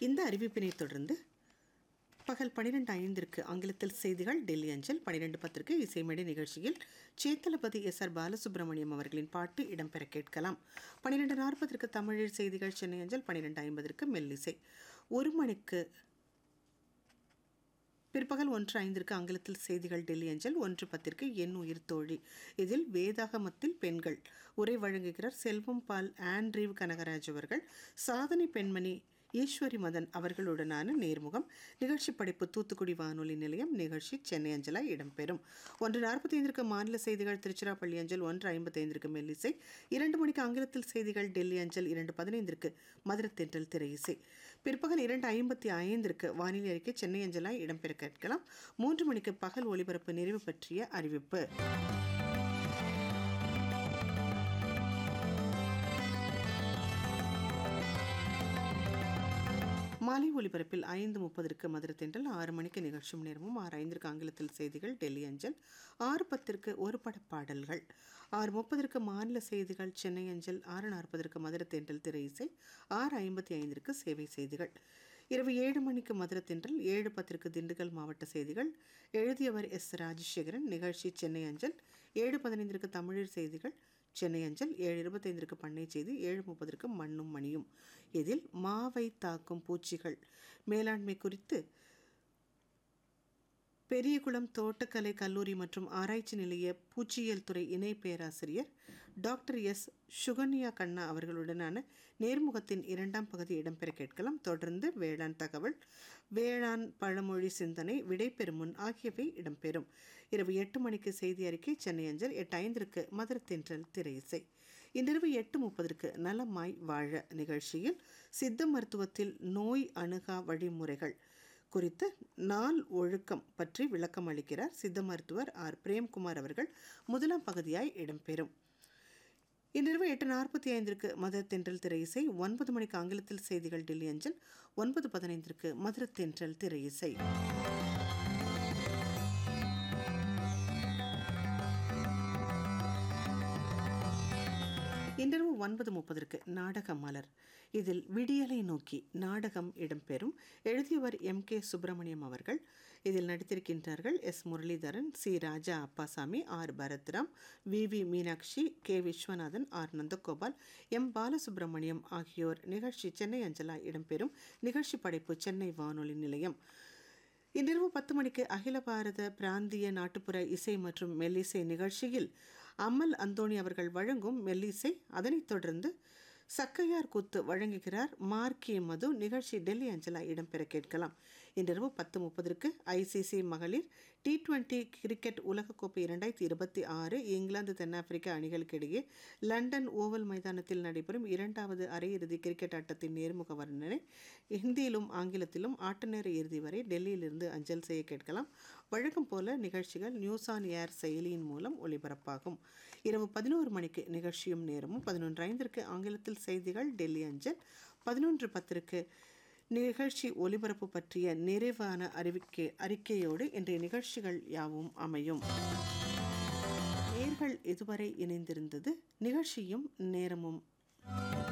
இந்த அறிவிப்பினை தொடர்ந்து பகல் பன்னிரெண்டு ஐந்திற்கு ஆங்கிலத்தில் செய்திகள் டெல்லி அஞ்சல் பன்னிரெண்டு பத்திற்கு இசைமேடை நிகழ்ச்சியில் சேத்தலபதி எஸ் ஆர் பாலசுப்ரமணியம் அவர்களின் பாட்டு இடம்பெற கேட்கலாம் பன்னிரெண்டு நாற்பதற்கு தமிழில் செய்திகள் சென்னை அஞ்சல் பன்னிரெண்டு ஐம்பதற்கு மெல்லிசை ஒரு மணிக்கு பிற்பகல் ஒன்று ஐந்திற்கு ஆங்கிலத்தில் செய்திகள் டெல்லி அஞ்சல் ஒன்று பத்திற்கு என் உயிர் தோழி இதில் வேதாகமத்தில் பெண்கள் உரை வழங்குகிறார் செல்வம் பால் ஆண்ட்ரீவ் கனகராஜ் அவர்கள் சாதனை பெண்மணி ஈஸ்வரி மதன் அவர்களுடனான நேர்முகம் நிகழ்ச்சி படைப்பு தூத்துக்குடி வானொலி நிலையம் நிகழ்ச்சி சென்னை அஞ்சலா இடம்பெறும் ஒன்று நாற்பத்தி ஐந்திற்கு மாநில செய்திகள் திருச்சிராப்பள்ளி அஞ்சல் ஒன்று ஐம்பத்தி ஐந்திற்கு மெல்லிசை இரண்டு மணிக்கு ஆங்கிலத்தில் செய்திகள் டெல்லி அஞ்சல் இரண்டு பதினைந்திற்கு மதுரத்தென்றல் திரை இசை பிற்பகல் இரண்டு ஐம்பத்தி ஐந்திற்கு வானிலை அறிக்கை சென்னை அஞ்சலா இடம்பெற கேட்கலாம் மூன்று மணிக்கு பகல் ஒலிபரப்பு நிறைவு பற்றிய அறிவிப்பு மாலை ஒலிபரப்பில் ஐந்து முப்பதற்கு மதுரை தென்றல் ஆறு மணிக்கு நிகழ்ச்சியும் நேரமும் ஆறு ஐந்திற்கு ஆங்கிலத்தில் செய்திகள் டெல்லி அஞ்சல் ஆறு பத்திற்கு ஒரு பட பாடல்கள் ஆறு முப்பதற்கு மாநில செய்திகள் சென்னை அஞ்சல் ஆறு நாற்பதற்கு மதுரை தென்றல் திரை இசை ஆறு ஐம்பத்தி ஐந்திற்கு சேவை செய்திகள் இரவு ஏழு மணிக்கு மதுரை தென்றல் ஏழு பத்திற்கு திண்டுக்கல் மாவட்ட செய்திகள் எழுதியவர் எஸ் ராஜசேகரன் நிகழ்ச்சி சென்னை அஞ்சல் ஏழு பதினைந்திற்கு தமிழர் செய்திகள் சென்னை அஞ்சல் ஏழு இருபத்தைந்திற்கு பண்ணை செய்தி ஏழு முப்பதற்கு மண்ணும் மணியும் இதில் மாவை தாக்கும் பூச்சிகள் மேலாண்மை குறித்து பெரியகுளம் தோட்டக்கலை கல்லூரி மற்றும் ஆராய்ச்சி நிலைய பூச்சியியல் துறை இணை பேராசிரியர் டாக்டர் எஸ் சுகன்யா கண்ணா அவர்களுடனான நேர்முகத்தின் இரண்டாம் பகுதி இடம்பெற கேட்கலாம் தொடர்ந்து வேளாண் தகவல் வேளாண் பழமொழி சிந்தனை விடைபெறும் முன் ஆகியவை இடம்பெறும் இரவு எட்டு மணிக்கு செய்தி அறிக்கை சென்னை அஞ்சல் எட்டு ஐந்திற்கு மதுரை தென்றல் திரை இசை இன்றிரவு எட்டு முப்பதற்கு நலமாய் வாழ நிகழ்ச்சியில் சித்த மருத்துவத்தில் நோய் அணுகா வழிமுறைகள் குறித்து நாள் ஒழுக்கம் பற்றி விளக்கம் அளிக்கிறார் சித்த மருத்துவர் ஆர் பிரேம்குமார் அவர்கள் முதலாம் பகுதியாய் இடம்பெறும் இன்றிரவு எட்டு நாற்பத்தி ஐந்திற்கு மதுரை தென்றல் திரை இசை ஒன்பது மணிக்கு ஆங்கிலத்தில் செய்திகள் டெல்லி அஞ்சல் ஒன்பது பதினைந்திற்கு மதுரை தென்றல் திரை இசை இன்றிரவு ஒன்பது முப்பதற்கு நாடக மலர் இதில் விடியலை நோக்கி நாடகம் இடம்பெறும் எழுதியவர் எம் கே சுப்பிரமணியம் அவர்கள் இதில் நடித்திருக்கின்றார்கள் S Muralidharan C Raja Appasamy R Bharathram V V Meenakshi K Viswanathan R Nandagopal M Balasubramaniam ஆகியோர் நிகழ்ச்சி சென்னை அஞ்சலா இடம்பெறும் நிகழ்ச்சி படைப்பு சென்னை வானொலி நிலையம் இன்றிரவு பத்து மணிக்கு அகில பாரத பிராந்திய நாட்டுப்புற இசை மற்றும் மெல்லிசை நிகழ்ச்சியில் அம்மல் அந்தோணி அவர்கள் வழங்கும் மெல்லிசை அதனைத் தொடர்ந்து சக்கையார் கூத்து வழங்குகிறார் மார்க்கி மது நிகழ்ச்சி டெல்லி அஞ்சலா இடம்பெற கேட்கலாம் இன்றிரவு பத்து முப்பதற்கு ஐசிசி மகளிர் டி டுவெண்டி கிரிக்கெட் உலகக்கோப்பை இரண்டாயிரத்தி இருபத்தி ஆறு இங்கிலாந்து தென்னாப்பிரிக்க அணிகளுக்கிடையே லண்டன் ஓவல் மைதானத்தில் நடைபெறும் இரண்டாவது அரையிறுதி கிரிக்கெட் ஆட்டத்தின் நேர்முக வர்ணனை ஹிந்தியிலும் ஆங்கிலத்திலும் ஆட்ட நேர இறுதி வரை டெல்லியிலிருந்து அஞ்சல் செய்ய கேட்கலாம் வழக்கம் போல நிகழ்ச்சிகள் நியூஸ் ஆன் ஏர் செயலியின் மூலம் ஒளிபரப்பாகும் இரவு பதினோரு மணிக்கு நிகழ்ச்சியும் நேரமும் பதினொன்று ஐந்திற்கு ஆங்கிலத்தில் செய்திகள் டெல்லி அஞ்சல் பதினொன்று பத்திற்கு நிகழ்ச்சி ஒலிபரப்பு பற்றிய நிறைவான அறிவிக்கை அறிக்கையோடு இன்றைய நிகழ்ச்சிகள் யாவும் அமையும் நேர்கள் இதுவரை இணைந்திருந்தது நிகழ்ச்சியும் நேரமும்